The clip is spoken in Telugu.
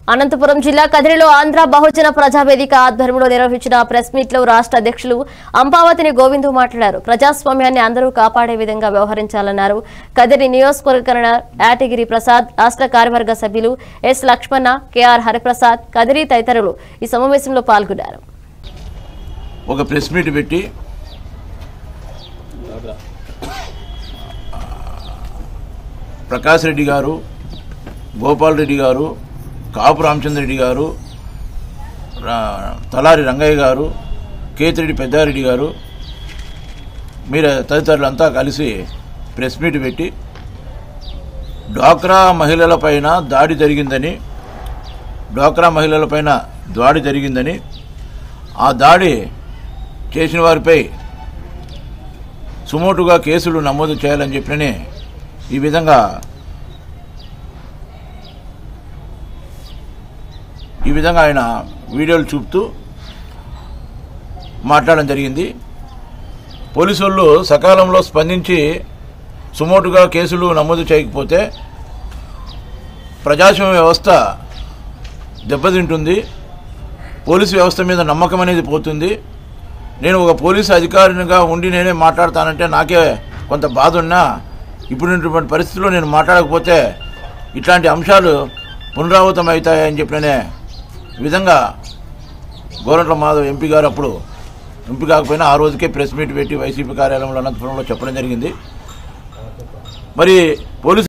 అనంతపురం జిల్లా కదిరిలో ఆంధ్ర బహుజన ప్రజావేదిక ఆధ్వర్యంలో నిర్వహించిన ప్రెస్ మీట్ లో రాష్ట్ర అధ్యక్షులు అంపావతిని గోవిందు మాట్లాడారు ప్రజాస్వామ్యాన్ని అందరూ కాపాడే విధంగా వ్యవహరించాలన్నారు కదిరి నియోజకవర్గ యాటగిరి ప్రసాద్ రాష్ట్ర కార్యవర్గ సభ్యులు ఎస్ లక్ష్మణ కెఆర్ హరిప్రసాద్ కదిరి తదితరులు ఈ సమావేశంలో పాల్గొన్నారు ఒక ప్రెస్ మీట్ పెట్టి ప్రకాష్ రెడ్డి గారు గోపాల్ రెడ్డి గారు కాపు రామచంద్ర రెడ్డి గారు రా- తలారి రంగయ్య గారు కేతిరెడ్డి పెద్దారెడ్డి గారు మీరు తదితరులంతా కలిసి ప్రెస్ మీట్ పెట్టి డ్వాక్రా మహిళలపైన దాడి జరిగిందని డ్వాక్రా మహిళలపైన దాడి జరిగిందని ఆ దాడి చేసిన వారిపై సుమోటుగా కేసులు నమోదు చేయాలని చెప్పినని ఈ విధంగా ఈ విధంగా ఆయన వీడియోలు చూపుతూ మాట్లాడడం జరిగింది పోలీసు వాళ్ళు సకాలంలో స్పందించి సుమోటుగా కేసులు నమోదు చేయకపోతే ప్రజాస్వామ్య వ్యవస్థ దెబ్బతింటుంది పోలీసు వ్యవస్థ మీద నమ్మకం అనేది పోతుంది నేను ఒక పోలీసు అధికారినిగా ఉండి నేనే మాట్లాడతానంటే నాకే కొంత బాధ ఉన్నా ఇప్పుడున్నటువంటి పరిస్థితుల్లో నేను మాట్లాడకపోతే ఇట్లాంటి అంశాలు పునరావృతం అవుతాయని చెప్పిననే విధంగా గోరంట్ల మాధవ్ ఎంపీ గారు అప్పుడు ఎంపీ కాకపోయినా ఆ రోజుకే ప్రెస్ మీట్ పెట్టి వైసీపీ కార్యాలయంలో అనంతపురంలో చెప్పడం జరిగింది మరి పోలీసు